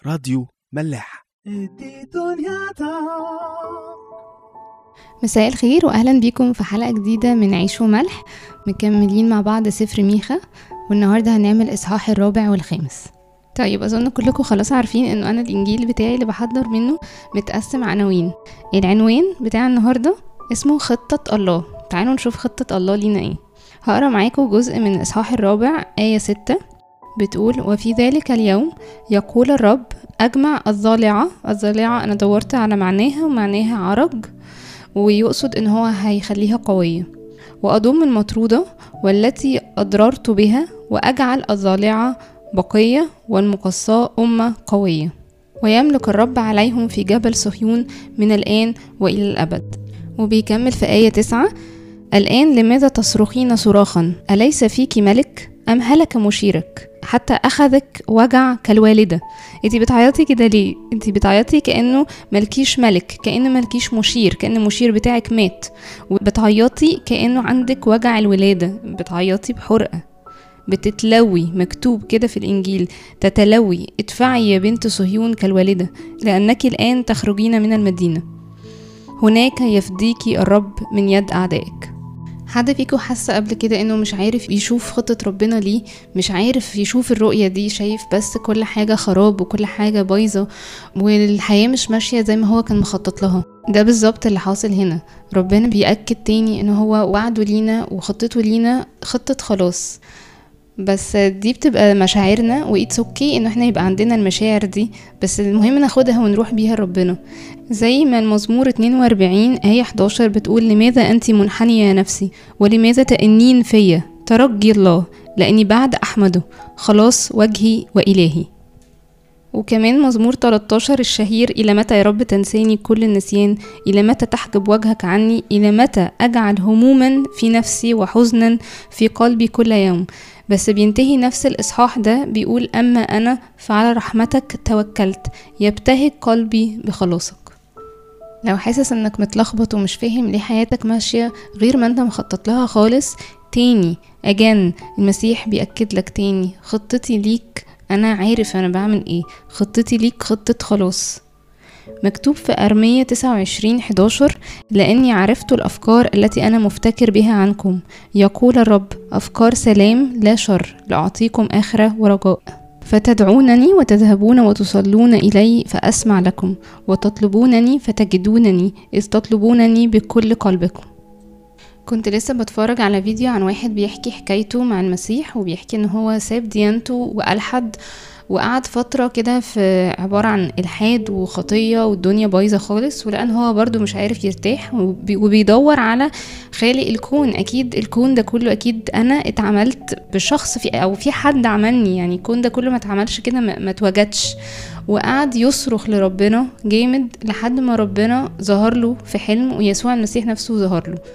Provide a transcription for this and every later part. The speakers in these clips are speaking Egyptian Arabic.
راديو ملاح مساء الخير واهلا بيكم في حلقه جديده من عيش وملح مكملين مع بعض سفر ميخا والنهارده هنعمل اصحاح الرابع والخامس طيب اظن كلكم خلاص عارفين انه انا الانجيل بتاعي اللي بحضر منه متقسم عناوين العنوان بتاع النهارده اسمه خطه الله تعالوا نشوف خطه الله لينا ايه هقرا معاكم جزء من الاصحاح الرابع ايه ستة بتقول وفي ذلك اليوم يقول الرب أجمع الضالعة الضالعة أنا دورت على معناها ومعناها عرج ويقصد إن هو هيخليها قوية وأضم المطرودة والتي أضررت بها وأجعل الضالعة بقية والمقصاة أمة قوية ويملك الرب عليهم في جبل صهيون من الآن وإلى الأبد وبيكمل في آية تسعة الآن لماذا تصرخين صراخا أليس فيك ملك أم هلك مشيرك حتى أخذك وجع كالوالدة انتي بتعيطي كده ليه انتي بتعيطي كأنه ملكيش ملك كأنه ملكيش مشير كأن المشير بتاعك مات وبتعيطي كأنه عندك وجع الولادة بتعيطي بحرقة بتتلوي مكتوب كده في الإنجيل تتلوي ادفعي يا بنت صهيون كالوالدة لأنك الآن تخرجين من المدينة هناك يفديك الرب من يد أعدائك حد فيكم حس قبل كده انه مش عارف يشوف خطة ربنا ليه مش عارف يشوف الرؤية دي شايف بس كل حاجة خراب وكل حاجة بايظة والحياة مش ماشية زي ما هو كان مخطط لها ده بالظبط اللي حاصل هنا ربنا بيأكد تاني ان هو وعده لينا وخطته لينا خطة خلاص بس دي بتبقى مشاعرنا وإيتس اوكي انه احنا يبقى عندنا المشاعر دي بس المهم ناخدها ونروح بيها لربنا زي ما المزمور 42 آية 11 بتقول لماذا أنت منحنية يا نفسي ولماذا تأنين فيا ترجي الله لأني بعد أحمده خلاص وجهي وإلهي وكمان مزمور 13 الشهير إلى متى يا رب تنساني كل النسيان إلى متى تحجب وجهك عني إلى متى أجعل هموما في نفسي وحزنا في قلبي كل يوم بس بينتهي نفس الإصحاح ده بيقول أما أنا فعلى رحمتك توكلت يبتهج قلبي بخلاصك لو حاسس انك متلخبط ومش فاهم ليه حياتك ماشية غير ما انت مخطط لها خالص تاني اجان المسيح بيأكد لك تاني خطتي ليك انا عارف انا بعمل ايه خطتي ليك خطة خلاص مكتوب في أرمية 29 11 لأني عرفت الأفكار التي أنا مفتكر بها عنكم يقول الرب أفكار سلام لا شر لأعطيكم آخرة ورجاء فتدعونني وتذهبون وتصلون إلي فأسمع لكم وتطلبونني فتجدونني إذ تطلبونني بكل قلبكم كنت لسه بتفرج على فيديو عن واحد بيحكي حكايته مع المسيح وبيحكي ان هو ساب ديانته وألحد وقعد فترة كده في عبارة عن إلحاد وخطية والدنيا بايظة خالص ولأن هو برضو مش عارف يرتاح وبيدور على خالق الكون أكيد الكون ده كله أكيد أنا اتعملت بشخص في أو في حد عملني يعني الكون ده كله ما اتعملش كده ما اتوجدش وقعد يصرخ لربنا جامد لحد ما ربنا ظهر له في حلم ويسوع المسيح نفسه ظهر له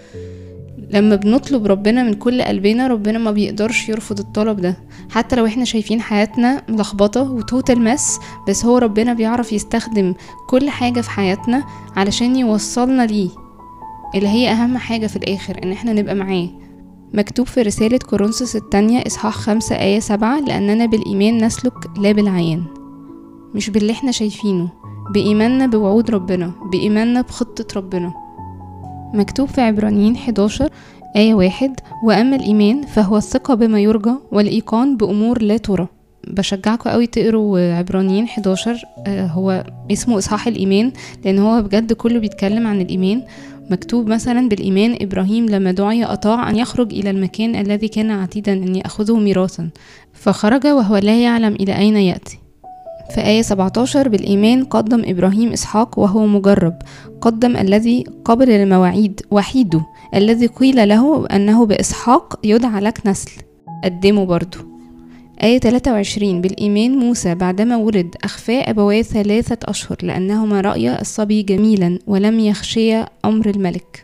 لما بنطلب ربنا من كل قلبنا ربنا ما بيقدرش يرفض الطلب ده حتى لو احنا شايفين حياتنا ملخبطة وتوتال مس بس هو ربنا بيعرف يستخدم كل حاجة في حياتنا علشان يوصلنا ليه اللي هي أهم حاجة في الآخر إن احنا نبقى معاه مكتوب في رسالة كورنثوس التانية إصحاح خمسة آية سبعة لأننا بالإيمان نسلك لا بالعيان مش باللي احنا شايفينه بإيماننا بوعود ربنا بإيماننا بخطة ربنا مكتوب في عبرانيين 11 آية واحد وأما الإيمان فهو الثقة بما يرجى والإيقان بأمور لا ترى بشجعكم قوي تقروا عبرانيين 11 هو اسمه إصحاح الإيمان لأن هو بجد كله بيتكلم عن الإيمان مكتوب مثلا بالإيمان إبراهيم لما دعي أطاع أن يخرج إلى المكان الذي كان عتيدا أن يأخذه ميراثا فخرج وهو لا يعلم إلى أين يأتي في آية 17 بالإيمان قدم إبراهيم إسحاق وهو مجرب قدم الذي قبل المواعيد وحيده الذي قيل له أنه بإسحاق يدعى لك نسل قدمه برضو آية 23 بالإيمان موسى بعدما ولد أخفى أبواه ثلاثة أشهر لأنهما رأيا الصبي جميلا ولم يخشيا أمر الملك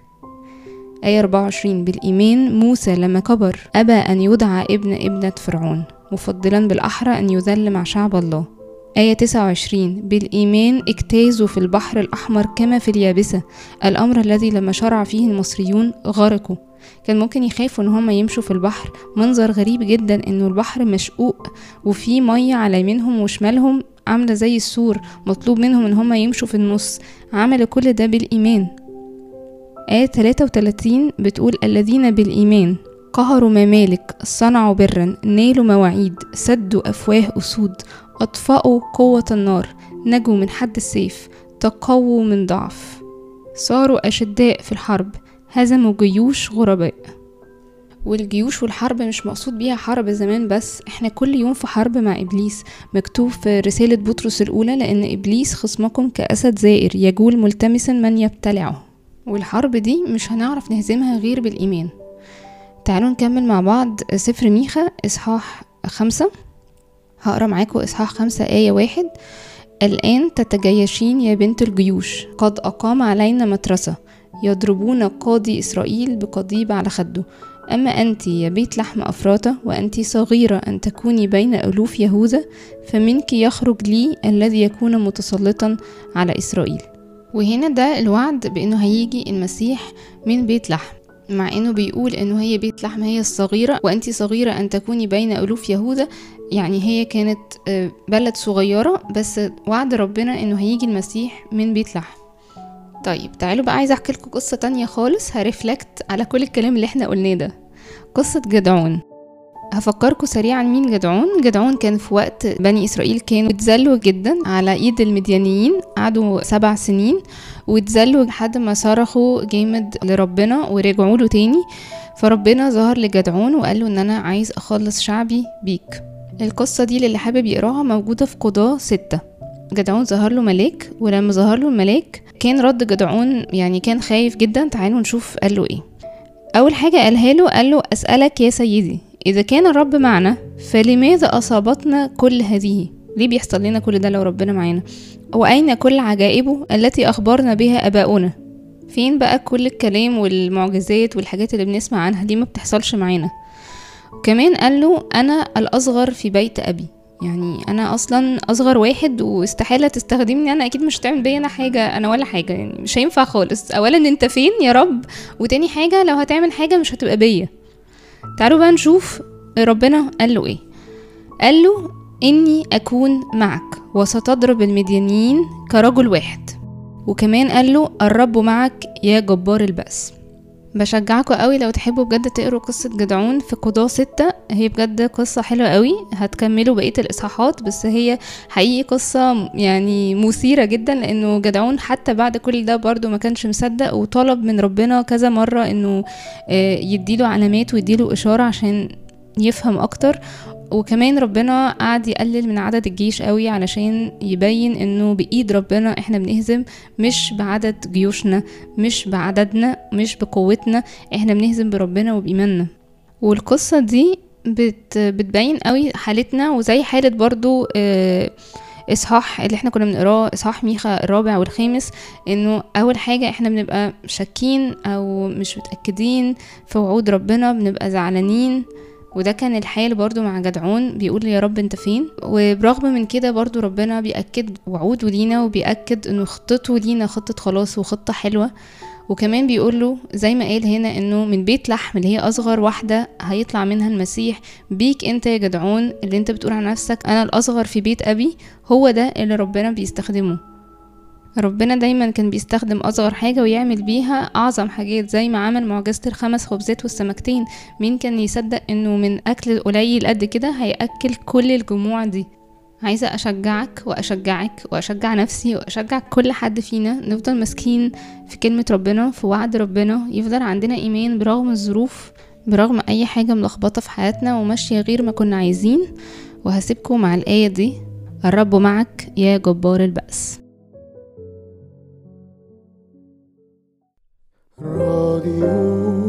آية 24 بالإيمان موسى لما كبر أبى أن يدعى ابن ابنة فرعون مفضلا بالأحرى أن يذل مع شعب الله آية 29 بالإيمان اجتازوا في البحر الأحمر كما في اليابسة الأمر الذي لما شرع فيه المصريون غرقوا كان ممكن يخافوا ان هما يمشوا في البحر منظر غريب جدا انه البحر مشقوق وفي مية على يمينهم وشمالهم عاملة زي السور مطلوب منهم ان هم يمشوا في النص عملوا كل ده بالإيمان آية 33 بتقول الذين بالإيمان قهروا ممالك صنعوا برا نالوا مواعيد سدوا أفواه أسود أطفأوا قوة النار نجوا من حد السيف تقووا من ضعف صاروا أشداء في الحرب هزموا جيوش غرباء والجيوش والحرب مش مقصود بيها حرب زمان بس احنا كل يوم في حرب مع ابليس مكتوب في رسالة بطرس الاولى لان ابليس خصمكم كاسد زائر يجول ملتمسا من يبتلعه والحرب دي مش هنعرف نهزمها غير بالايمان تعالوا نكمل مع بعض سفر ميخا اصحاح خمسة هقرا معاكم اصحاح خمسة آية واحد الآن تتجيشين يا بنت الجيوش قد أقام علينا مترسة يضربون قاضي إسرائيل بقضيب على خده أما أنت يا بيت لحم أفراطة وأنت صغيرة أن تكوني بين ألوف يهوذا فمنك يخرج لي الذي يكون متسلطا على إسرائيل وهنا ده الوعد بأنه هيجي المسيح من بيت لحم مع انه بيقول انه هي بيت لحم هي الصغيرة وانتي صغيرة ان تكوني بين الوف يهوذا يعني هي كانت بلد صغيرة بس وعد ربنا انه هيجي المسيح من بيت لحم طيب تعالوا بقى عايزة احكي لكم قصة تانية خالص هرفلكت على كل الكلام اللي احنا قلناه ده قصة جدعون هفكركم سريعا مين جدعون جدعون كان في وقت بني اسرائيل كانوا اتذلوا جدا على ايد المديانيين قعدوا سبع سنين واتذلوا لحد ما صرخوا جامد لربنا ورجعوا له تاني فربنا ظهر لجدعون وقال له ان انا عايز اخلص شعبي بيك القصه دي للي حابب يقراها موجوده في قضاه ستة جدعون ظهر له ملاك ولما ظهر له الملاك كان رد جدعون يعني كان خايف جدا تعالوا نشوف قال له ايه اول حاجه قالها له قال له اسالك يا سيدي إذا كان الرب معنا فلماذا أصابتنا كل هذه؟ ليه بيحصل لنا كل ده لو ربنا معانا؟ وأين كل عجائبه التي أخبرنا بها آباؤنا؟ فين بقى كل الكلام والمعجزات والحاجات اللي بنسمع عنها دي ما بتحصلش معانا وكمان قال له أنا الأصغر في بيت أبي يعني أنا أصلا أصغر واحد واستحالة تستخدمني أنا أكيد مش هتعمل بيا أنا حاجة أنا ولا حاجة يعني مش هينفع خالص أولا أنت فين يا رب وتاني حاجة لو هتعمل حاجة مش هتبقى بيا تعالوا بقى نشوف ربنا قال له ايه قال له اني اكون معك وستضرب المديانيين كرجل واحد وكمان قال له الرب معك يا جبار البأس بشجعكم قوي لو تحبوا بجد تقروا قصة جدعون في قضاء ستة هي بجد قصة حلوة قوي هتكملوا بقية الإصحاحات بس هي حقيقي قصة يعني مثيرة جدا لأنه جدعون حتى بعد كل ده برضو ما كانش مصدق وطلب من ربنا كذا مرة إنه يديله علامات ويديله إشارة عشان يفهم أكتر وكمان ربنا قعد يقلل من عدد الجيش قوي علشان يبين انه بايد ربنا احنا بنهزم مش بعدد جيوشنا مش بعددنا مش بقوتنا احنا بنهزم بربنا وبايماننا والقصة دي بت بتبين قوي حالتنا وزي حالة برضو اه اصحاح اللي احنا كنا بنقراه اصحاح ميخا الرابع والخامس انه اول حاجة احنا بنبقى شاكين او مش متأكدين في وعود ربنا بنبقى زعلانين وده كان الحال برضو مع جدعون بيقول يا رب انت فين وبرغم من كده برضو ربنا بيأكد وعوده لينا وبيأكد انه خطته لينا خطة خلاص وخطة حلوة وكمان بيقول له زي ما قال هنا انه من بيت لحم اللي هي اصغر واحدة هيطلع منها المسيح بيك انت يا جدعون اللي انت بتقول عن نفسك انا الاصغر في بيت ابي هو ده اللي ربنا بيستخدمه ربنا دايما كان بيستخدم اصغر حاجه ويعمل بيها اعظم حاجات زي ما عمل معجزه الخمس خبزات والسمكتين مين كان يصدق انه من اكل قليل قد كده هياكل كل الجموع دي عايزة أشجعك وأشجعك وأشجع نفسي وأشجع كل حد فينا نفضل ماسكين في كلمة ربنا في وعد ربنا يفضل عندنا إيمان برغم الظروف برغم أي حاجة ملخبطة في حياتنا وماشية غير ما كنا عايزين وهسيبكم مع الآية دي الرب معك يا جبار البأس راديو